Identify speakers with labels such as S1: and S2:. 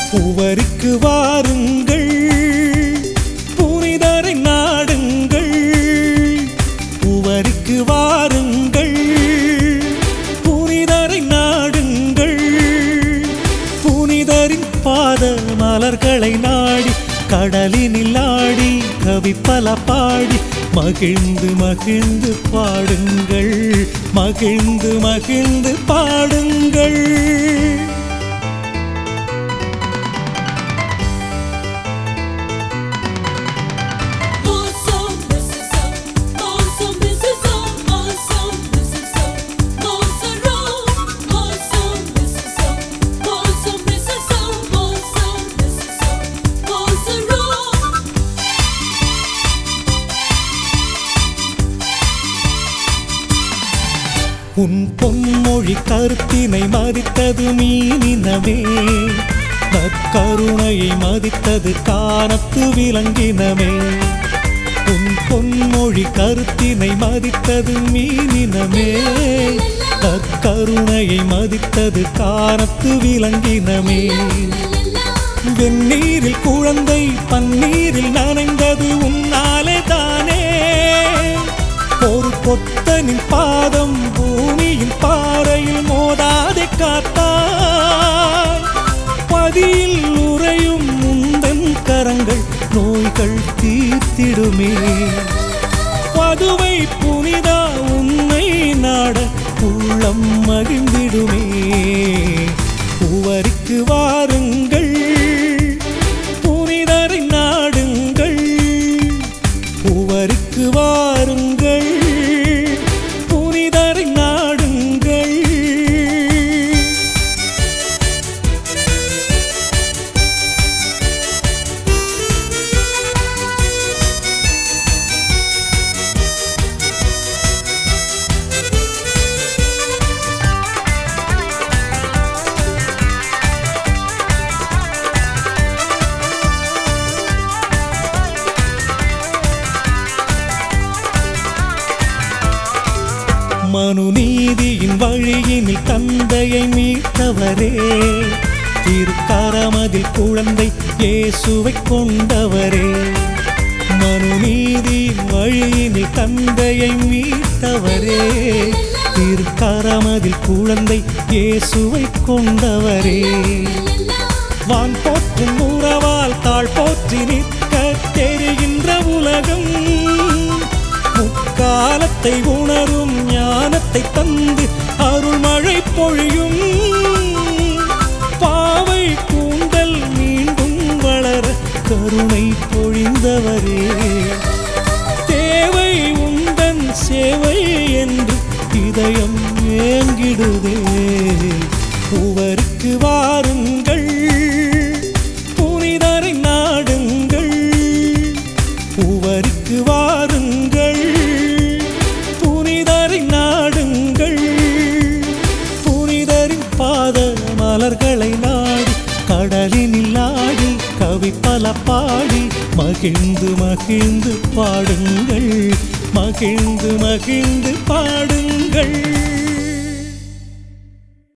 S1: உவருக்கு வாருங்கள் புனிதரை நாடுங்கள் உவருக்கு வாருங்கள் புனிதரை நாடுங்கள் புனிதரின் பாத மலர்களை நாடி கடலினில் ஆடி கவிப்பல பாடி மகிழ்ந்து மகிழ்ந்து பாடுங்கள் மகிழ்ந்து மகிழ்ந்து பாடுங்கள்
S2: Awesome, this is so. Awesome, this is so. Awesome, this is so. Awesome, awesome, this is so. Awesome, this is so. Awesome, this is so. Awesome.
S1: உன் பொன்மொழி கருத்தினை மதித்தது மீனினமே நற்கருணையை மதித்தது காணத்து விலங்கினமே உன் பொன்மொழி கருத்தினை மதித்தது மீனினமே நற்கருணையை மதித்தது காணத்து விலங்கினமே வெந்நீரில் குழந்தை பன்னீரில் நனைந்தது உன்னாலே தானே ஒரு கொத்தனின் பாதம் பூமியின் பாறையில் மோதாதே காத்தாய் பதியில் உறையும் முந்தன் கரங்கள் நோய்கள் தீர்த்திடுமே பதுவை புனிதா உன்னை நாட உள்ளம் மகிழ்ந்திடுமே உவரிக்கு வாருங்கள் புனிதரை நாடுங்கள் உவருக்கு வாருங்கள் புனிதரை நாடுங்கள் மனுநீதியின் வழியினில் தந்தையை மீட்டவரே திருக்கரமதில் குழந்தை இயேசுவை கொண்டவரே மனுநீதியின் வழியினில் தந்தையை மீட்டவரே திருக்கரமதில் குழந்தை இயேசுவை கொண்டவரே வான் போற்றும் உறவால் தாழ் போற்றி நிற்க தெரிகின்ற உலகம் முக்காலத்தை உணரும் ஞானத்தை தந்து அருள் மழை பொழியும் பாவை கூந்தல் மீண்டும் வளர கருணை பொழிந்தவரே தேவை உந்தன் சேவை என்று இதயம் ஏங்கிடுதே உவருக்கு வாருங்கள் புனிதரை நாடுங்கள் உவருக்கு வாருங்கள் புனிதரை நாடுங்கள் புனிதரின் பாத மலர்களை நாடி கடலினில் ஆடி கவி பல பாடி மகிழ்ந்து மகிழ்ந்து பாடுங்கள் மகிழ்ந்து மகிழ்ந்து பாடுங்கள்